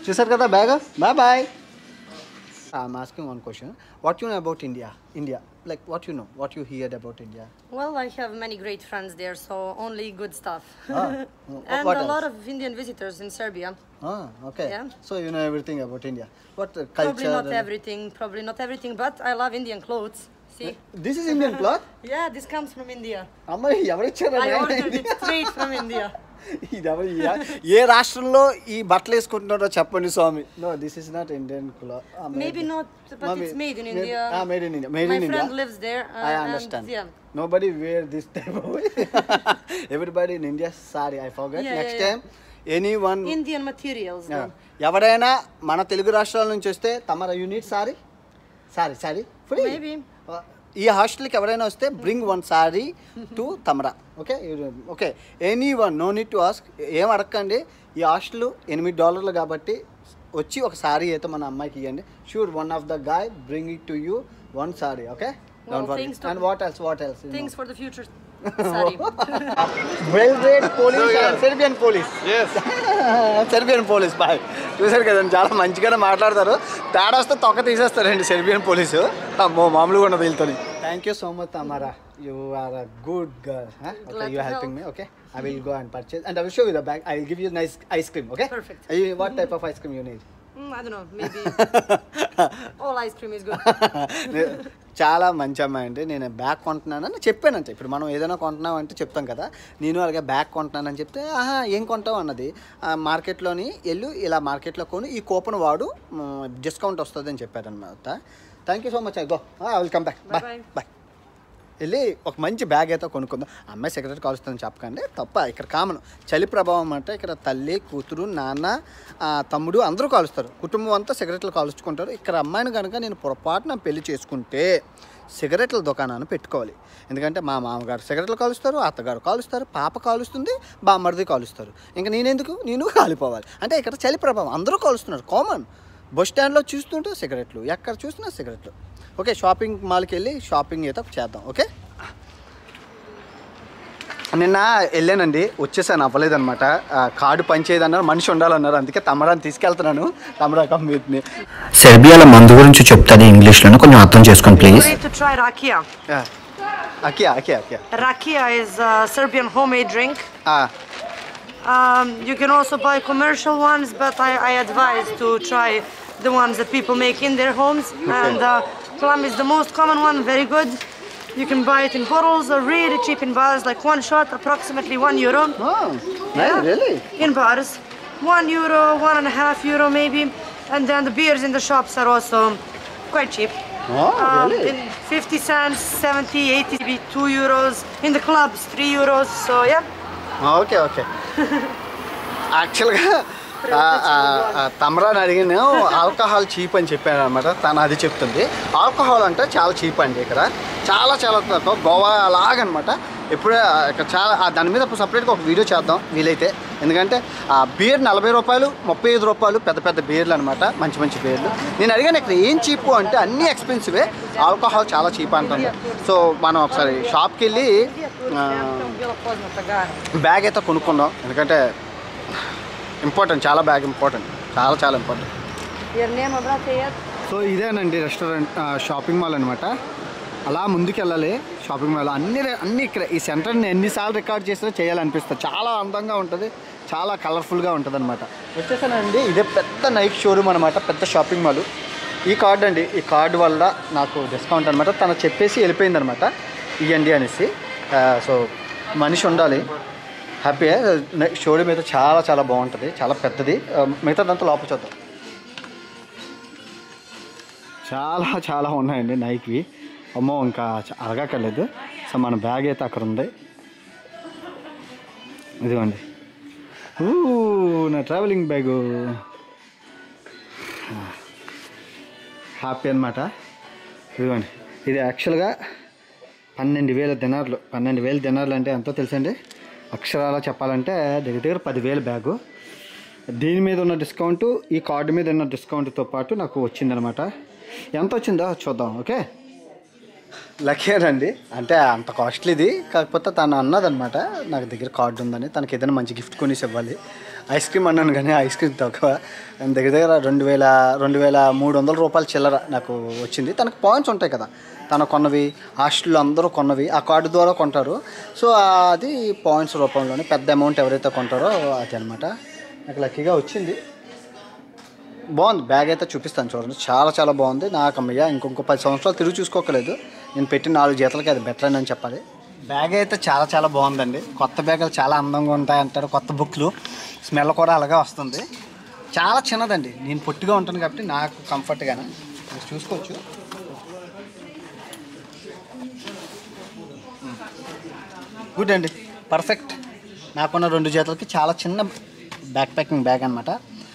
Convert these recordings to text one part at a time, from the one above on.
చూసారు కదా bag boy boy I'm asking one question what you know about India India like what you know what you hear about India Well, I have many great friends there, so only good stuff. Ah, and what a else? lot of Indian visitors in Serbia. Okay Yeah. So you know everything about India what Probably not culture everything, probably not everything, but I love Indian clothes. See? This is Indian cloth Yeah, this comes from India. అమ్మాయి ఎవరిచ్చారు I ordered it straight from India. ఇది ఎవరు ఈ- ఏ రాష్ట్రంలో ఈ బట్టలు వేసుకుంటున్నారో చెప్పండి Swami no this is not Indian cloth Maybe not, but Mommy, it's made in made- India. ah, made in India. Made My in friend India. lives there. Uh, I and understand. yeah. Nobody wear this type of Everybody in India, sorry, I forgot. Yeah, Next yeah, time, anyone. Indian materials. Yeah. though. ఎవరైనా మన తెలుగు రాష్ట్రాల నుంచి వస్తే Tamara you need sari sari sari free Maybe. ఈ హాస్టల్కి ఎవరైనా వస్తే bring one sari to Tamara okay okay anyone no need to ask ఏం అడగండి ఈ హాస్టల్ ఎనిమిది డాలర్లు కాబట్టి వచ్చి ఒక సారీ అయితే మన అమ్మాయికి ఇవ్వండి sure one of the guy bring it to you one sari okay Well, thanks to- and what else what else Things for the future. Sorry. Well rate police Serbian police Serbian police boy చూసారు కదండి చాలా మంచిగానే మాట్లాడతారు తేడా వస్తే తొక్క తీసేస్తారండి Serbian police అమ్మో మామూలుగా ఉండదు వీళ్ళతో thank you so much Amara you are a good girl okay Glad you to helping help. Me okay I will go and purchase and I will show you the bag I will give you nice ice cream okay Perfect. What type of ice cream you need Mm, I don't know. Maybe all ice cream is good. చాలా మంచి అమ్మాయి అండి నేను bag కొంటున్నానని చెప్పానంటే ఇప్పుడు మనం ఏదైనా కొంటున్నాం అంటే చెప్తాం కదా నేను అలాగే బ్యాగ్ కొంటున్నానని చెప్తే ఆహా ఏం కొంటావు అన్నది ఆ, మార్కెట్లోని వెళ్ళు ఇలా మార్కెట్లో కొని ఈ కూపన్ వాడు మ్, డిస్కౌంట్ వస్తుంది అని చెప్పారనమాట thank you so much I go I will come back bye Bye-bye. Bye వెళ్ళి ఒక మంచి బ్యాగ్ అయితే కొనుక్కుందాం అమ్మాయి సిగరెట్ కాలుస్తుందని చెప్పకండి తప్ప ఇక్కడ కామన్ చలి ప్రభావం అంటే ఇక్కడ తల్లి కూతురు నాన్న ఆ, తమ్ముడు అందరూ కాలుస్తారు కుటుంబం అంతా సిగరెట్లు కాలుచుకుంటారు ఇక్కడ అమ్మాయిని కనుక నేను పొరపాటున పెళ్లి చేసుకుంటే సిగరెట్ల దుకాణాన్ని పెట్టుకోవాలి ఎందుకంటే మా మామగారు సిగరెట్లు కాలుస్తారు అత్తగారు కాలుస్తారు పాప కాలుస్తుంది బామ్మడిది కాలుస్తారు ఇంకా నేనెందుకు నేను కాలిపోవాలి అంటే ఇక్కడ చలి ప్రభావం అందరూ కాలుస్తున్నారు కామన్ బస్ స్టాండ్లో చూస్తుంటే సిగరెట్లు ఎక్కడ చూసినా సిగరెట్లు ఓకే షాపింగ్ మాల్కి వెళ్ళి షాపింగ్ అయితే చేద్దాం ఓకే నిన్న వెళ్ళానండి వచ్చేసాను అవ్వలేదన్నమాట ఆ, కార్డు పనిచేయదన్నారు మనిషి ఉండాలన్నారు అందుకే తమరాన్ని తీసుకెళ్తున్నాను తమరా కమ్ విత్ మీ సెర్బియాలో మందు గురించి చెప్తాను ఇంగ్లీష్లోనే కొంచెం అర్థం చేసుకోండి please need to try rakia. Rakia rakia rakia Rakia is a Serbian homemade drink. ఆ, Um, you can also buy commercial ones, but I, I advise to try the ones that people make in their homes. And uh, plum is the most common one, very good. You can buy it in bottles or really cheap in bars, like one shot, approximately one euro. Oh, nice, really? In bars, one euro, one and a half euro maybe. And then the beers in the shops are also quite cheap. Oh, Um, really? in 50 cents, 70, 80, maybe 2 euros. In the clubs, 3 euros. So, yeah. Okay okay యాక్చువల్గా తమరాని అడిగిన alcohol cheap అని చెప్పాను అనమాట తను అది చెప్తుంది alcohol అంటే చాలా చీప్ అండి ఇక్కడ చాలా చాలా తక్కువ గోవా అలాగనమాట ఎప్పుడే ఇక్కడ చాలా ఆ దాని మీద సపరేట్గా ఒక వీడియో చేద్దాం వీలైతే ఎందుకంటే ఆ బీర్ నలభై రూపాయలు ముప్పై ఐదు రూపాయలు పెద్ద పెద్ద బీర్లు అనమాట మంచి మంచి బీర్లు నేను అడిగాను ఇక్కడ ఏం చీపు అంటే అన్నీ ఎక్స్పెన్సివే ఆల్కహాల్ చాలా చీప్ అంటుంది సో మనం ఒకసారి షాప్కి వెళ్ళి ఆ, బ్యాగ్ అయితే కొనుక్కుందాం ఎందుకంటే ఇంపార్టెంట్ చాలా బ్యాగ్ ఇంపార్టెంట్ చాలా చాలా ఇంపార్టెంట్ సో ఇదేనండి రెస్టారెంట్ షాపింగ్ మాల్ అనమాట అలా ముందుకు వెళ్ళాలి షాపింగ్ మాల్ అన్ని అన్ని ఇక్కడ ఈ సెంటర్ని ఎన్నిసార్లు రికార్డ్ చేసినా చేయాలనిపిస్తుంది చాలా అందంగా ఉంటుంది చాలా కలర్ఫుల్గా ఉంటుంది అనమాట వచ్చేసానండి ఇదే పెద్ద నైక్ షోరూమ్ అనమాట పెద్ద షాపింగ్ మాల్ ఈ కార్డ్ అండి ఈ కార్డు వల్ల నాకు డిస్కౌంట్ అనమాట తను చెప్పేసి వెళ్ళిపోయింది అనమాట ఇవ్వండి అనేసి ఆ, సో మనిషి ఉండాలి హ్యాపీగా షోరూమ్ అయితే చాలా చాలా బాగుంటుంది చాలా పెద్దది ఆ, మిగతాదంతా లోపల చూద్దాం చాలా చాలా ఉన్నాయండి నైక్వి అమ్మో ఇంకా చ- అరగక్కర్లేదు సో మన బ్యాగ్ అయితే అక్కడ ఉంది ఇదిగోండి ఊ నా ట్రావెలింగ్ బ్యాగు హ్యాపీ అనమాట ఇదిగోండి ఇది యాక్చువల్గా పన్నెండు వేల దినార్లు పన్నెండు వేల దినార్లు అంటే ఎంతో తెలుసండి అక్షరాల చెప్పాలంటే దగ్గర దగ్గర పదివేల బ్యాగు దీని మీద ఉన్న డిస్కౌంట్ ఈ కార్డు మీద ఉన్న డిస్కౌంట్తో పాటు నాకు వచ్చిందనమాట ఎంత వచ్చిందో చూద్దాం ఓకే లక్కీనండి అంటే అంత కాస్ట్లీది కాకపోతే తను అన్నదనమాట నాకు దగ్గర కార్డు ఉందని తనకి ఏదైనా మంచి గిఫ్ట్ కొనేసి ఇవ్వాలి ఐస్ క్రీమ్ అన్నాను కానీ ఐస్ క్రీమ్ తక్కువ దాని దగ్గర దగ్గర రెండు వేల రెండు వేల మూడు వందల రూపాయల చిల్లర నాకు వచ్చింది తనకు పాయింట్స్ ఉంటాయి కదా తను కొన్నవి హాస్టల్లో అందరూ కొన్నవి ఆ కార్డు ద్వారా కొంటారు సో అది పాయింట్స్ రూపంలోనే పెద్ద అమౌంట్ ఎవరైతే కొంటారో అది అనమాట నాకు లక్కీగా వచ్చింది బాగుంది బ్యాగ్ అయితే చూపిస్తాను చూడండి చాలా చాలా బాగుంది నాకు అమ్మయ్య ఇంకొక పది సంవత్సరాలు తిరిగి చూసుకోకలేదు నేను పెట్టిన నాలుగు జీతాలకి అది బెటర్ అని చెప్పాలి బ్యాగ్ అయితే చాలా చాలా బాగుందండి కొత్త బ్యాగులు చాలా అందంగా ఉంటాయి అంటారు కొత్త బుక్లు స్మెల్ కూడా అలాగే వస్తుంది చాలా చిన్నదండి నేను పొట్టిగా ఉంటాను కాబట్టి నాకు కంఫర్ట్గానే మీరు చూసుకోవచ్చు గుడ్ అండి పర్ఫెక్ట్ నాకున్న రెండు జతలకి చాలా చిన్న బ్యాక్ ప్యాకింగ్ బ్యాగ్ అనమాట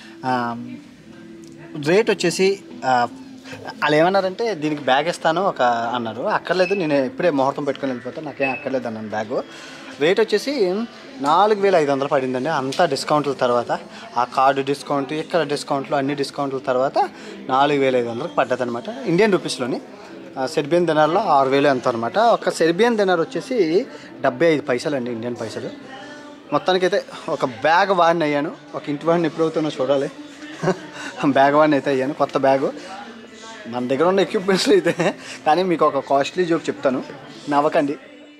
రేట్ వచ్చేసి ఆ, వాళ్ళు ఏమన్నారంటే దీనికి బ్యాగ్ ఇస్తాను ఒక అన్నారు అక్కర్లేదు నేను ఇప్పుడే ముహూర్తం పెట్టుకొని వెళ్ళిపోతాను నాకేం అక్కర్లేదు అన్నాను బ్యాగు రేట్ వచ్చేసి నాలుగు వేల ఐదు వందలు పడిందండి అంతా డిస్కౌంట్ల తర్వాత ఆ కార్డు డిస్కౌంట్ ఇక్కడ డిస్కౌంట్లు అన్ని డిస్కౌంట్ల తర్వాత నాలుగు వేల ఐదు వందలకు పడ్డది అనమాట ఇండియన్ రూపీస్లోని ఆ, సెర్బియన్ దినార్లో ఆరు వేలు ఎంత అనమాట ఒక సెర్బియన్ దినార్ వచ్చేసి డెబ్బై ఐదు పైసలు అండి ఇండియన్ పైసలు మొత్తానికైతే ఒక బ్యాగ్ వాడిని అయ్యాను ఒక ఇంటి వాడిని ఎప్పుడు అవుతానో చూడాలి బ్యాగ్ వాడిని అయితే అయ్యాను కొత్త బ్యాగు మన దగ్గర ఉన్న ఎక్విప్మెంట్స్ అయితే కానీ మీకు ఒక కాస్ట్లీ జోక్ చెప్తాను నవ్వకండి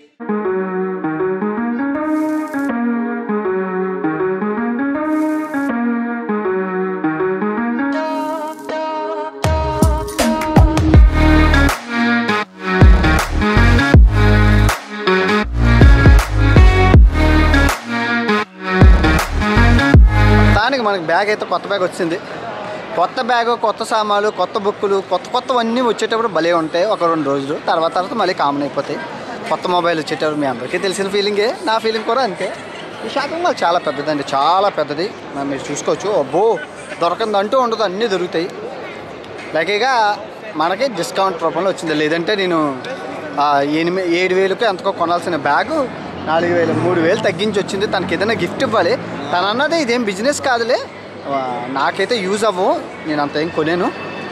దానికి మనకి బ్యాగ్ అయితే కొత్త బ్యాగ్ వచ్చింది కొత్త బ్యాగ్ కొత్త సామాన్లు కొత్త బుక్కులు కొత్త కొత్తవన్నీ వచ్చేటప్పుడు భలే ఉంటాయి ఒక రెండు రోజులు తర్వాత తర్వాత మళ్ళీ కామన్ అయిపోతాయి కొత్త మొబైల్ వచ్చేటప్పుడు మీ అందరికీ తెలిసిన ఫీలింగే నా ఫీలింగ్ కూడా అంతే ఈ షాపింగ్ మాల్ చాలా పెద్దదండి చాలా పెద్దది మరి మీరు చూసుకోవచ్చు అబ్బో దొరకంది అంటూ ఉండదు అన్నీ దొరుకుతాయి లక్కీగా మనకి డిస్కౌంట్ రూపంలో వచ్చింది లేదంటే నేను ఆ, ఎనిమిది ఏడు వేలకు ఎంతకో కొనాల్సిన బ్యాగు నాలుగు వేలు మూడు వేలు తగ్గించి వచ్చింది తనకి ఏదైనా గిఫ్ట్ ఇవ్వాలి తను అన్నది ఇదేం బిజినెస్ కాదులే ఆ, నాకైతే యూజ్ అవ్వవు నేను అంత ఏం కొనేను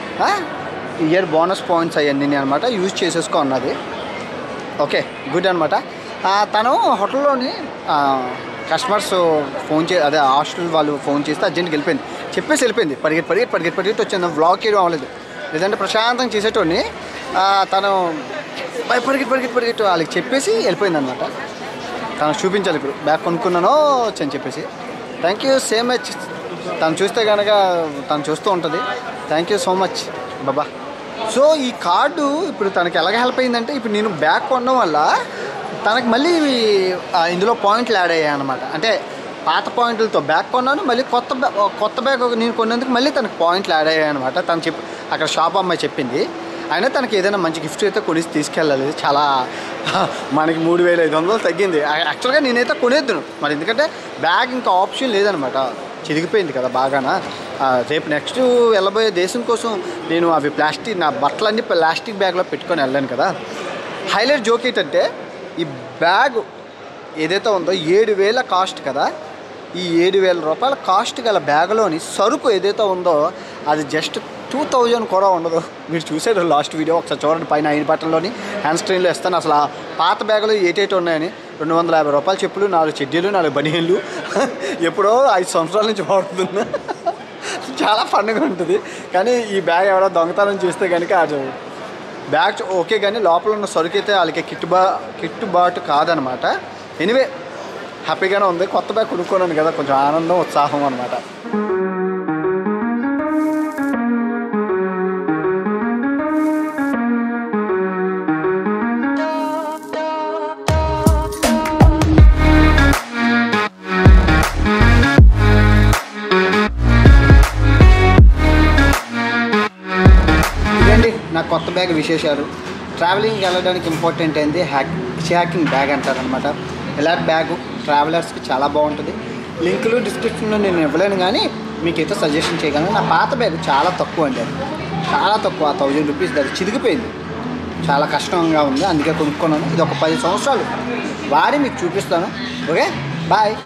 ఇయర్ బోనస్ పాయింట్స్ అవన్నీ అనమాట యూజ్ చేసేసుకో అన్నది ఓకే గుడ్ అనమాట తను హోటల్లోని ఆ, కస్టమర్స్ ఫోన్ చే అదే హాస్టల్ వాళ్ళు ఫోన్ చేస్తే అర్జెంట్కి వెళ్ళిపోయింది చెప్పేసి వెళ్ళిపోయింది పరిగెట్ పరిగెట్ పరిగెట్ పరిగెట్ వచ్చింది వ్లాగ్ చేయడం అవ్వలేదు లేదంటే ప్రశాంతంగా చేసేటోడిని ఆ, తను "బై, పరిగెట్ పరిగెట్ పరిగెట్ వాళ్ళకి చెప్పేసి వెళ్ళిపోయింది అనమాట తను చూపించాలి ఇప్పుడు బ్యాగ్ కొనుక్కున్నానో అని చెప్పేసి థ్యాంక్ యూ సో మచ్ తను చూస్తే కనుక తను చూస్తూ ఉంటుంది థ్యాంక్ యూ సో మచ్ బాబా సో ఈ కార్డు ఇప్పుడు తనకి ఎలాగ హెల్ప్ అయిందంటే ఇప్పుడు నేను బ్యాగ్ కొనడం వల్ల తనకి మళ్ళీ ఆ, ఇందులో పాయింట్లు యాడ్ అయ్యాయి అనమాట అంటే పాత పాయింట్లతో బ్యాగ్ కొన్నాను మళ్ళీ కొత్త బ్యాగ్ కొత్త బ్యాగ్ ఒక నేను కొన్నందుకు మళ్ళీ తనకు పాయింట్లు యాడ్ అయ్యాయి అనమాట తను చెప్పి అక్కడ షాప్ అమ్మాయి చెప్పింది అయినా తనకి ఏదైనా మంచి గిఫ్ట్ అయితే కొనిసి తీసుకెళ్ళాలి చాలా మనకి మూడు వేల ఐదు వందలు తగ్గింది యాక్చువల్గా నేనైతే కొనేద్దును మరి ఎందుకంటే బ్యాగ్ ఇంకా ఆప్షన్ లేదనమాట చిరిగిపోయింది కదా బాగానా ఆ, రేపు నెక్స్ట్ వెళ్ళబోయే దేశం కోసం నేను అవి ప్లాస్టిక్ నా బట్టలన్నీ ప్లాస్టిక్ బ్యాగ్లో పెట్టుకొని వెళ్ళాను కదా హైలైట్ జోక్ ఏంటంటే ఈ బ్యాగ్ ఏదైతే ఉందో ఏడు వేల కాస్ట్ కదా ఈ ఏడు వేల రూపాయల కాస్ట్ గల బ్యాగ్లోని సరుకు ఏదైతే ఉందో అది జస్ట్ టూ థౌజండ్ కూడా ఉండదు మీరు చూసారు లాస్ట్ వీడియో ఒకసారి చూడండి పైన ఐదు బట్టన్లోని హ్యాండ్ స్క్రీన్లో ఇస్తాను అసలు ఆ పాత బ్యాగులు ఏటేటి ఉన్నాయని రెండు వందల యాభై రూపాయల చెప్పులు నాలుగు చెడ్డీలు నాలుగు బనియన్లు ఎప్పుడో ఐదు సంవత్సరాల నుంచి వాడుతున్నా చాలా ఫన్గా ఉంటుంది కానీ ఈ బ్యాగ్ ఎవరో దొంగతనం చేస్తే కనుక అది బ్యాగ్ ఓకే కానీ లోపల ఉన్న సరుకు అయితే వాళ్ళకి కిట్టుబా కిట్టుబాటు కాదనమాట ఎనివే హ్యాపీగానే ఉంది కొత్త బ్యాగ్ కొనుక్కున్నాను కదా కొంచెం ఆనందం ఉత్సాహం అనమాట ఇదండి నా కొత్త బ్యాగ్ విశేషాలు ట్రావెలింగ్కి వెళ్ళడానికి ఇంపార్టెంట్ అయింది హ్యాక్ హ్యాకింగ్ బ్యాగ్ అంటారనమాట ఇలాంటి బ్యాగ్ ట్రావెలర్స్కి చాలా బాగుంటుంది లింకులు డిస్క్రిప్షన్లో నేను ఇవ్వలేను కానీ మీకైతే సజెషన్ చేయగలను నా పాత బ్యాగ్ చాలా తక్కువ అండి అది చాలా తక్కువ థౌజండ్ రూపీస్ అది చిరిగిపోయింది చాలా కష్టంగా ఉంది అందుకే కొనుక్కున్నాను ఇది ఒక పది సంవత్సరాలు వాడి మీకు చూపిస్తాను ఓకే బాయ్